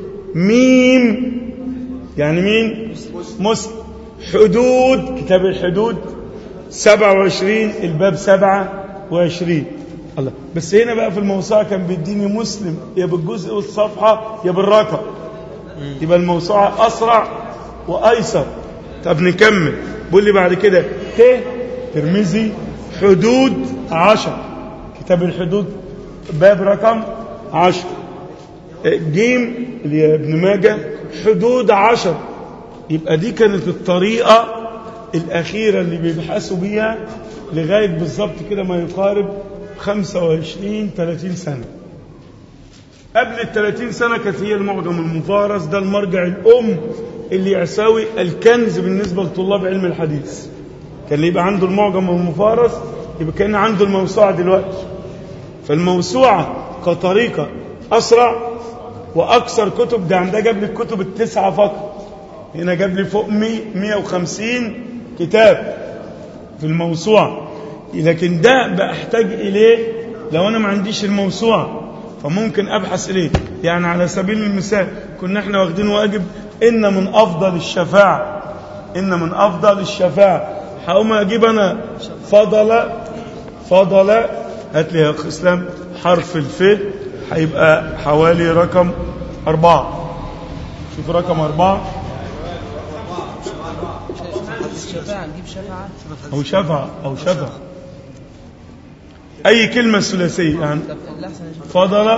ميم يعني مين مسلم حدود كتاب الحدود 27 الباب 27 الله بس هنا بقى في الموسوعة كان بيديني مسلم يا بالجزء والصفحة يا بالرقم يبقى الموسوعة أسرع وأيسر طب نكمل بيقول لي بعد كده ت ترمذي حدود عشر كتاب الحدود باب رقم عشر جيم اللي هي ابن ماجه حدود عشر يبقى دي كانت الطريقة الأخيرة اللي بيبحثوا بيها لغاية بالظبط كده ما يقارب 25 30 سنة قبل ال 30 سنة كانت هي المعجم المفارس ده المرجع الأم اللي يساوي الكنز بالنسبة لطلاب علم الحديث كان اللي يبقى عنده المعجم المفارس يبقى كان عنده الموسوعة دلوقتي فالموسوعة كطريقة أسرع وأكثر كتب ده عندها جاب لي الكتب التسعة فقط هنا جاب لي فوق 100 150 كتاب في الموسوعة لكن ده بحتاج إليه لو أنا ما عنديش الموسوعة فممكن أبحث إليه يعني على سبيل المثال كنا احنا واخدين واجب إن من أفضل الشفاعة إن من أفضل الشفاعة هقوم أجيب أنا فضل فضل هات لي يا أخ إسلام حرف الف هيبقى حوالي رقم أربعة شوف رقم أربعة شفاعة نجيب شفاعة أو شفع أو شفع أي كلمة ثلاثية يعني طب الأحسن يا شيخ. فضل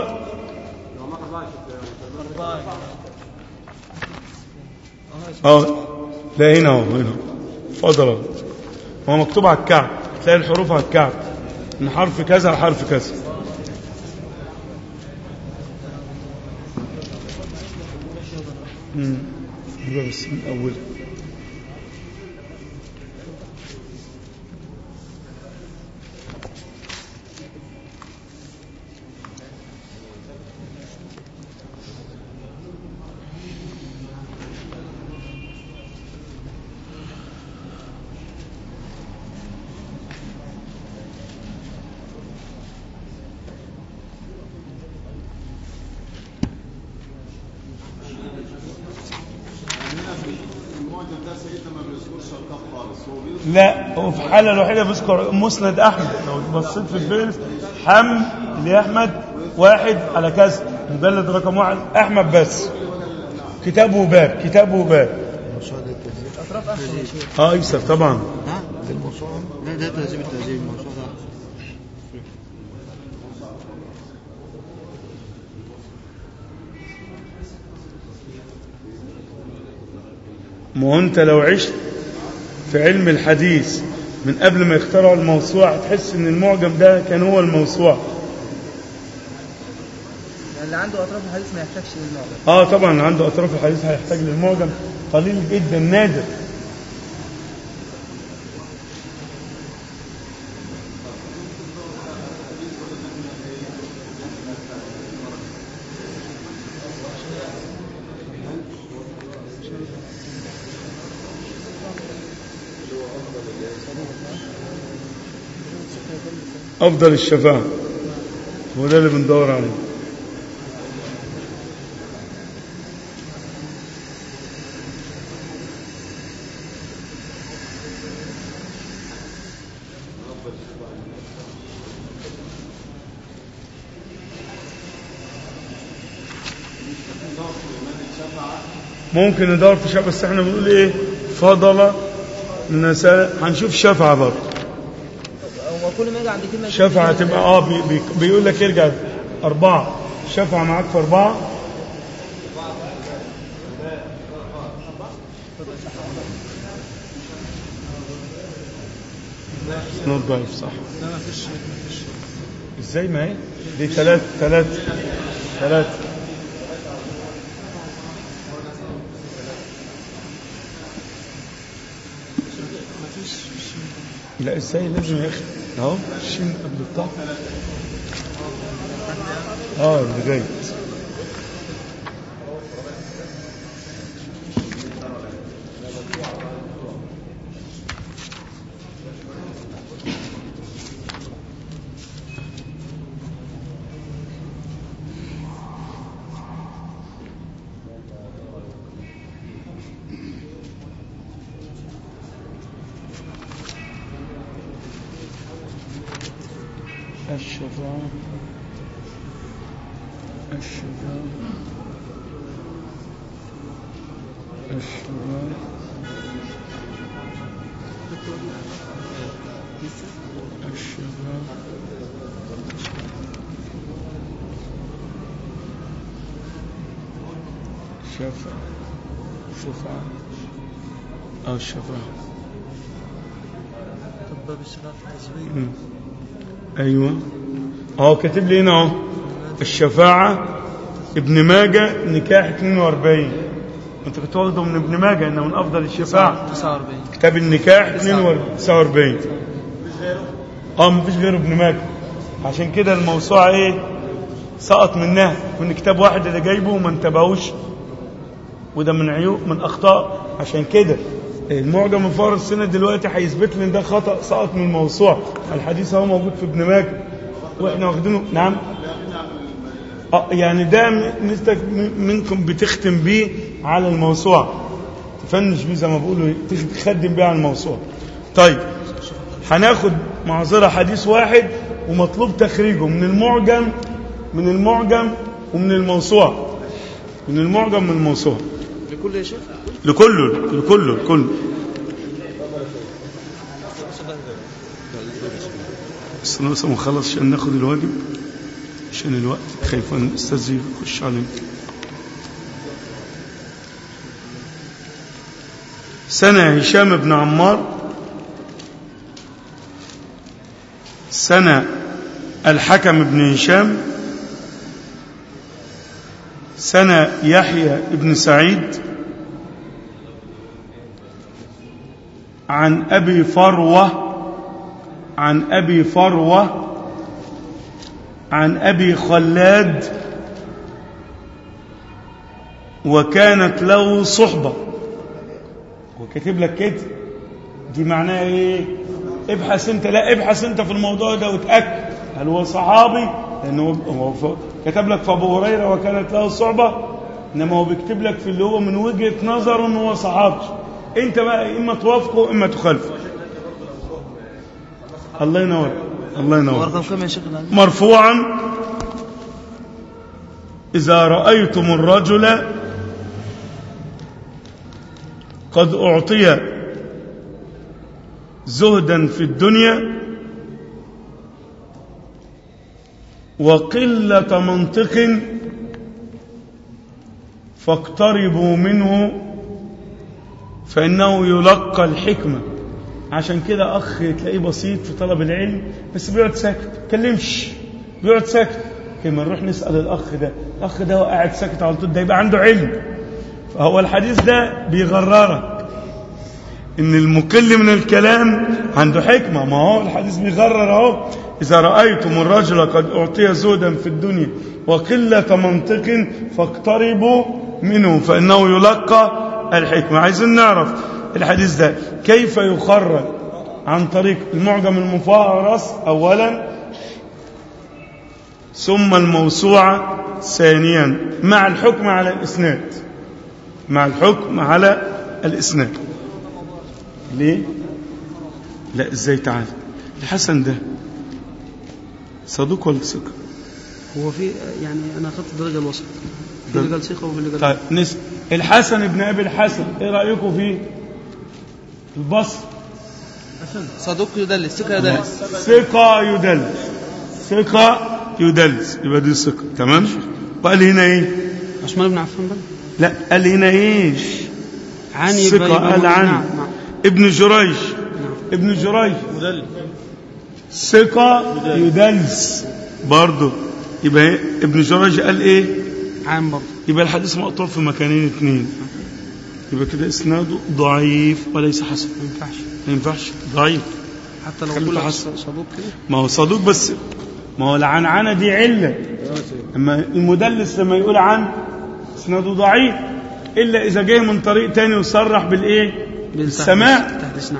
اه لا هنا اهو هنا فضل هو مكتوب على الكعب تلاقي الحروف على الكعب من حرف كذا لحرف كذا امم يبقى بس من اول لا هو في الحاله الوحيده بيذكر مسند احمد لو بصيت في الفيرس حم لاحمد واحد على كذا مجلد رقم واحد احمد بس كتابه باب كتابه باب أطراف أحسن يا شيخ اه ايسر طبعا ها دي الموسوعة لا ده تهذيب التهذيب الموسوعة ده ما هو انت لو عشت في علم الحديث من قبل ما يخترعوا الموسوعة تحس ان المعجم ده كان هو الموسوعة يعني اللي عنده أطراف الحديث ما يحتاجش للمعجم اه طبعا عنده اطراف الحديث هيحتاج للمعجم قليل جدا نادر افضل الشفاعة هو ده اللي بندور عليه ممكن ندور في شفعة بس احنا بنقول ايه فضل النساء هنشوف شفعة برضه هو كل ما يجي عند كلمة شفعة تبقى اه بي بي بيقول لك ارجع أربعة شفعة معاك في أربعة نوت ضعيف صح لا ما فيش ما فيش ازاي ما هي دي ثلاث ثلاث ثلاث لا ازاي لازم يا اخي اهو الشين قبل الطاء اه اللي جاي الشفاعة الشفاعة الشفاعة الشفاعة شفاعة شفاعة أو الشفاعة طب باب الشفاعة في التسويق مم. ايوه اهو كاتب لي هنا اهو الشفاعة ابن ماجه نكاح 42 انت كنت واخده من ابن ماجه انه من افضل الشفاعة 49 كتاب النكاح 49 اه مفيش غيره ابن ماجه عشان كده الموسوعة ايه سقط منها من كتاب واحد اللي جايبه وما انتبهوش وده من عيوب من اخطاء عشان كده المعجم من فار السنة دلوقتي هيثبت لي ان ده خطأ سقط من الموسوعة الحديث اهو موجود في ابن ماجه واحنا واخدينه نعم اه يعني ده م- نستك منكم بتختم بيه على الموسوعة تفنش بيه زي ما بيقولوا تخ- تخدم بيه على الموسوعة طيب هناخد معذرة حديث واحد ومطلوب تخريجه من المعجم من المعجم ومن الموسوعة من المعجم من الموسوعة لكل يا شيخ لكله لكله لكله بس انا لسه مخلص عشان ناخد الواجب عشان الوقت خايف ان الاستاذ يخش علينا سنة هشام بن عمار سنة الحكم بن هشام سنة يحيى بن سعيد عن أبي فروة عن أبي فروة عن أبي خلاد وكانت له صحبة وكاتب لك كده دي معناها ايه ابحث انت لا ابحث انت في الموضوع ده وتأكد هل هو صحابي لانه هو ف- كتب لك في ابو هريره وكانت له صحبه انما هو بيكتب لك في اللي هو من وجهه نظره ان هو صحابي انت بقى اما توافقه اما تخالفه الله ينور الله ينور ورقم كم يا شيخ العلي؟ مرفوعا إذا رأيتم الرجل قد أعطي زهدا في الدنيا وقلة منطق فاقتربوا منه فإنه يلقى الحكمة عشان كده أخ تلاقيه بسيط في طلب العلم بس بيقعد ساكت كلمش بيقعد ساكت كما نروح نسأل الأخ ده الأخ ده هو قاعد ساكت على طول ده يبقى عنده علم فهو الحديث ده بيغررك إن المكل من الكلام عنده حكمة ما هو الحديث بيغرر أهو إذا رأيتم الرجل قد أعطي زهدا في الدنيا وقلة منطق فاقتربوا منه فإنه يلقى الحكمة عايزين نعرف الحديث ده كيف يخرج عن طريق المعجم المفهرس أولا ثم الموسوعة ثانيا مع الحكم على الإسناد مع الحكم على الإسناد ليه؟ لا ازاي تعالى الحسن ده صدوق ولا ثقة؟ هو في يعني انا اخذت الدرجه الوسط في ده- اللي قال ثقه وفي اللي قال طيب نس الحسن بن ابي الحسن ايه رايكم فيه؟ البصر صدوق يدلس ثقة يدلس ثقة يدلس ثقة يدلس يبقى دي ثقة تمام؟ وقال هنا ايه؟ عثمان بن عفان بقى لا قال هنا ايش؟ عن يبقى ثقة يبقى قال عن نعم نعم ابن جريج ابن جريج ثقة يدلس برضه يبقى إيه؟ ابن جريج قال ايه؟ عام برضه يبقى الحديث مقطوع في مكانين اثنين يبقى كده اسناده ضعيف وليس حسن ما ينفعش ما ينفعش ضعيف حتى لو خليك كل حسن. صدوق كده ما هو صدوق بس ما هو العنعنة دي علة أما المدلس لما يقول عن اسناده ضعيف إلا إذا جاي من طريق تاني وصرح بالإيه بالسماع تحت اسنان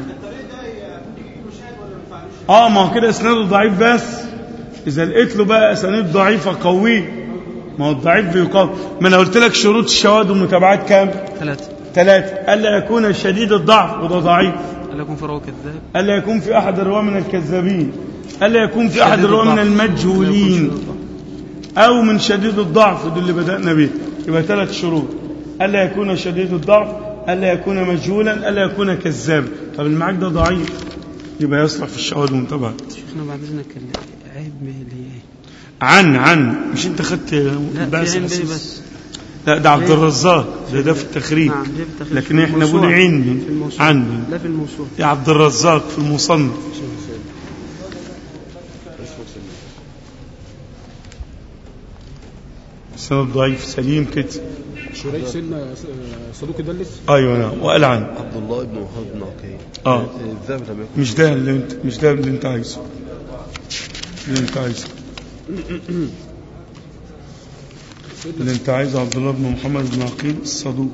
اه ما هو كده اسناده ضعيف بس اذا لقيت له بقى اسانيد ضعيفه قويه ما هو الضعيف بيقوي ما انا قلت لك شروط الشواذ والمتابعات كام ثلاثة ثلاثه الا يكون شديد الضعف وده ضعيف ألا يكون في رواه كذاب الا يكون في احد الرواه من الكذابين الا يكون في احد شديد الرواه من الضعف. المجهولين لا يكون شديد الضعف. او من شديد الضعف ودي اللي بدانا به يبقى ثلاث شروط الا يكون شديد الضعف الا يكون مجهولا الا يكون كذابا طب المعاك ده ضعيف يبقى يصلح في الشواذ والمتابعات شيخنا بعد إذنك ال- عيب به اللي هي إيه؟ عن عن مش انت خدت لا بأس في عين به أساس؟ بس لا ده عبد الرزاق ده ده في التخريج نعم ده في التخريج. لكن احنا الموسوعة. بنقول عين في الموسوعة. عن لا في الموسوعة يا عبد الرزاق في المصنف سند ضعيف سليم كده شريك سيدنا صدوق يدلس ايوه نعم وقال عن عبد الله بن وهاب بن عقيل اه الذهب لم يكن مش ده اللي انت مش ده اللي انت عايزه اللي انت عايزه اللي انت عايزه عبد الله بن محمد بن عقيل الصدوق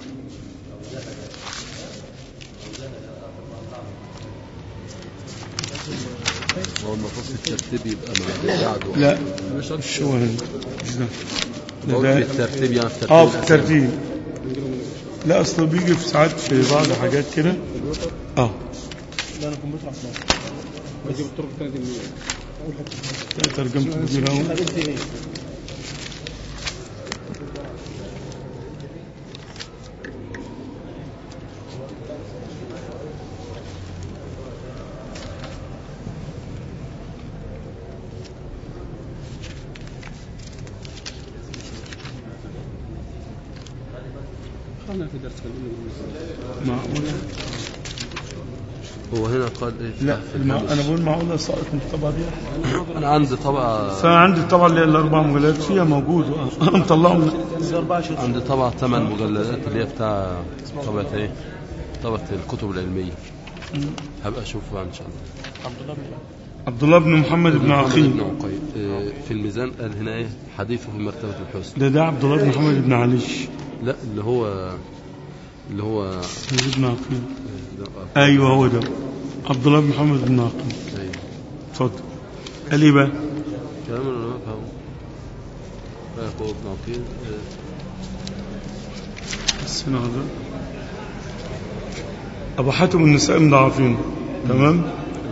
هو المفروض في الترتيب يبقى ما بعده لا مش هو هنا مش ده ده, بقول في ده الترتيب يعني في الترتيب اه في الأسامي. الترتيب لا اصله بيجي في ساعات في بعض حاجات كده اه لا انا كمبيوتر عصام بجيب الطرق الثانيه دي منين؟ ده ترجمته كبيرة أوي. قابلت ايه؟ خلنا في درس كلمنا معقولة هو هنا قال ايه لا في المع... الهامش. انا بقول معقولة ساقط من الطبعة دي انا عندي طبعه فانا عندي الطبعة اللي هي الاربع مجلدات فيها موجود آه. انا مطلعهم عندي طبعه ثمان مجلدات اللي هي بتاع طبعه ايه طبعه الكتب العلميه هبقى اشوفها ان شاء الله عبد الله بن محمد بن بن عقيل عقيل آه، في الميزان قال هنا ايه حديثه في مرتبه الحسن ده ده عبد الله بن محمد بن عليش لا اللي هو اللي هو يزيد بن عقيل ده- ايوه هو ده عبد الله بن محمد بن عقيل أيوة. اتفضل قال ايه بقى كلام العلماء فهموا يقول ابن عقيل آه، بس هنا هذا ابو حاتم النسائي مضاعفين تمام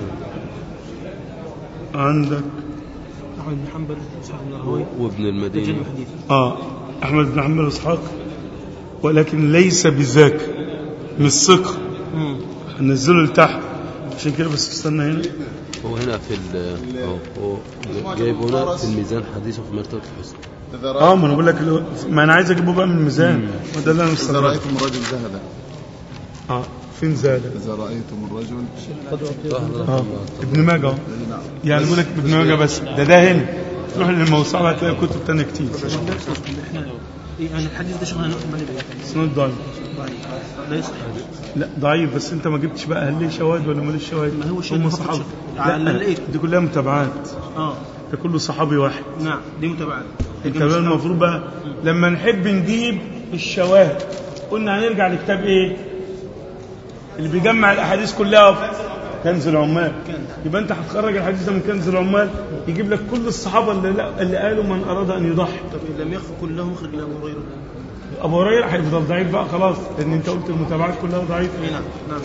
عندك أحمد بن حنبل إسحاق بن راهويه وابن رجال المديني الحديث اه احمد بن حنبل اسحاق ولكن ليس بذاك مش ثقه مم. هنزله لتحت عشان كده بس استنى هنا هو هنا في ال هو هو جايبه هنا في الميزان حديثه في مرتبة الحسن إذا اه رأيت ما انا بقول لك اللي هو- ما انا عايز اجيبه بقى من الميزان وده اللي انا إذا مستغرب رأيتم الرجل زهدا اه فين زاد إذا رأيتم الرجل اه ابن ماجه أهو. نعم يعني بقول لك ابن ماجه بس ده ده هنا تروح للموسوعه هتلاقي كتب تانية كتير احنا إيه يعني الحديث ده شغلنا نؤمن عليه سند ضعيف ضعيف لا يصح لا ضعيف بس انت ما جبتش بقى هل ليه شواهد ولا ماليش شواهد ما هو شاهد هم فقط صحابه شاهد. على اللي لا لقيته. دي كلها متابعات اه ده كله صحابي واحد نعم دي متابعات انت بقى المفروض بقى لما نحب نجيب الشواهد قلنا هنرجع لكتاب ايه اللي بيجمع الاحاديث كلها في كنز العمال يبقى انت هتخرج الحديث ده من كنز العمال يجيب لك كل الصحابه اللي, لا اللي قالوا من اراد ان يضحي طب إن لم يخف كلهم اخرج لابو هريره ابو هريره هيفضل ضعيف بقى خلاص لان انت قلت المتابعات كلها ضعيفه اي نعم نعم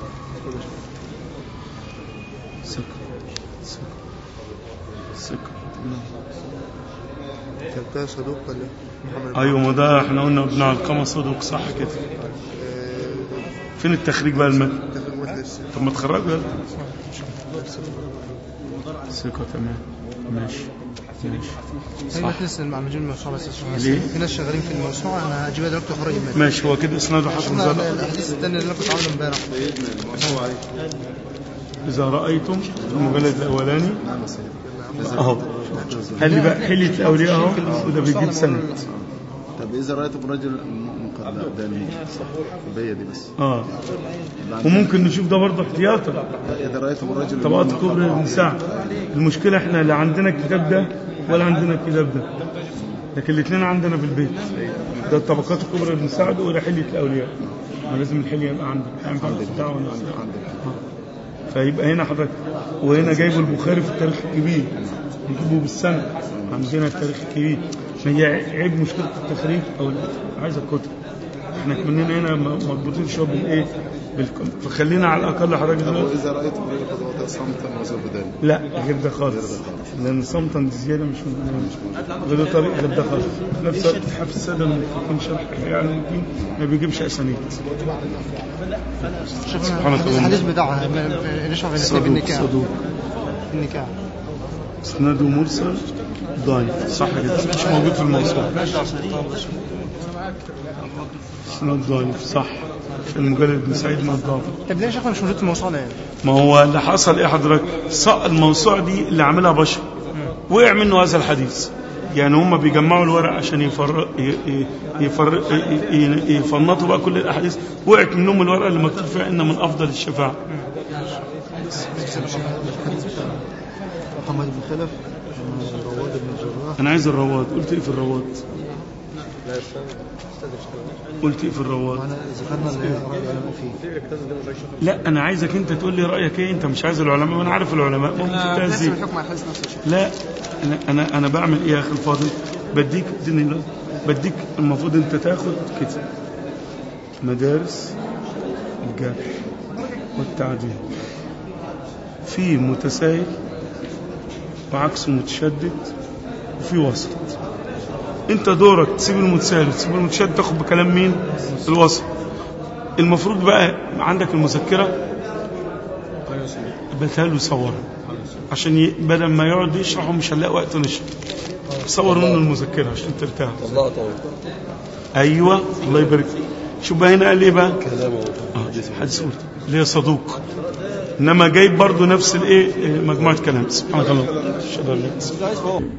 كان صدوق ولا محمد ايوه ما ده احنا قلنا ابن علقمه صدوق صح كده فين التخريج بقى المتن تخرج مجلس طب ما تخرجوا يلا ثقه تمام ماشي ماشي هي بس مع مجال الموسوعة بس ليه؟ في ناس شغالين في الموسوعة أنا هجيبها دلوقتي وأخرج المادة ماشي هو كده اسناده حسن شفنا زاد الأحاديث الثانية اللي أنا كنت عامله امبارح إذا رأيتم المجلد الأولاني أهو قال لي بقى حلية الأولياء أهو وده بيجيب سند طب اذا رايتم الرجل المؤمن قد دانه البيه دي بس اه وممكن نشوف ده برضه احتياطا اذا رايتم الرجل طبقات كبرى ابن سعد المشكلة احنا لا عندنا الكتاب ده ولا عندنا الكتاب ده لكن الاثنين عندنا في البيت ده الطبقات الكبرى ابن سعد وده حلية الأولياء ما لازم الحلية يبقى عندك يعني عندك دعوة فيبقى هنا حضرتك وهنا جايبه البخاري في التاريخ الكبير نجيبه بالسنة عندنا التاريخ الكبير عشان هي عيب مشكلة التخريج أو عايزة الكتب احنا كلنا هنا مربوطين شويه بالايه بالكم فخلينا على الاقل حضرتك دلوقتي واذا رايتم الرجل قد وطئ صمتا وسوف دانه لا غير ده خالص لان صمتا دي زياده مش موجوده غير طريق غير ده خالص في نفس الوقت حافظ الساده المتفقين شرح احياء الممكن ما بيجيبش اسانيد سبحانك اللهم الحديث بتاعها نشرح في صدوق النكاح صدوق النكاح اسناده مرسل ضعيف صح كده مش موجود في الموسوعه اسناد ضعيف صح في المجلد بن سعيد ما ضعف طب ليه يا شيخنا مش موجود في الموسوعه يعني ما هو اللي حصل ايه حضرتك صق الموسوعه دي اللي عاملها بشر وقع منه هذا الحديث يعني هم بيجمعوا الورق عشان يفر... ي- ي- يفر... ي- ي- يفنطوا بقى كل الاحاديث وقعت منهم الورقه اللي مكتوب فيها ان من افضل الشفاعه محمد بن خلف رواد بن الجراح انا عايز الرواد قلت ايه في الرواد قلت ايه في الرواد وانا ذكرنا اللي هي راي العلماء فيه لا انا عايزك انت تقول لي رايك ايه انت مش عايز العلماء وانا عارف العلماء ممكن تهزي الحكم على الحديث نفسه يا شيخ لا انا انا انا بعمل ايه يا اخي الفاضل بديك اديني لا بديك المفروض انت تاخد كده مدارس الجرح والتعديل في متساهل وعكسه متشدد وفي وسط انت دورك تسيب المتساهل وتسيب المتشدد تاخد بكلام مين الوسط المفروض بقى عندك المذكره بتهال وصورها عشان ي... بدل ما يقعد يشرح ومش هنلاقي وقت نشرح صور منه المذكره عشان ترتاح الله طول ايوه الله يبارك فيك شوف بقى هنا قال ايه بقى كلامه اه حديث قلت اللي هي صدوق انما جايب برضو نفس الايه إيه، مجموعه كلام سبحانك اللهم اشهد ان لا اله الا انت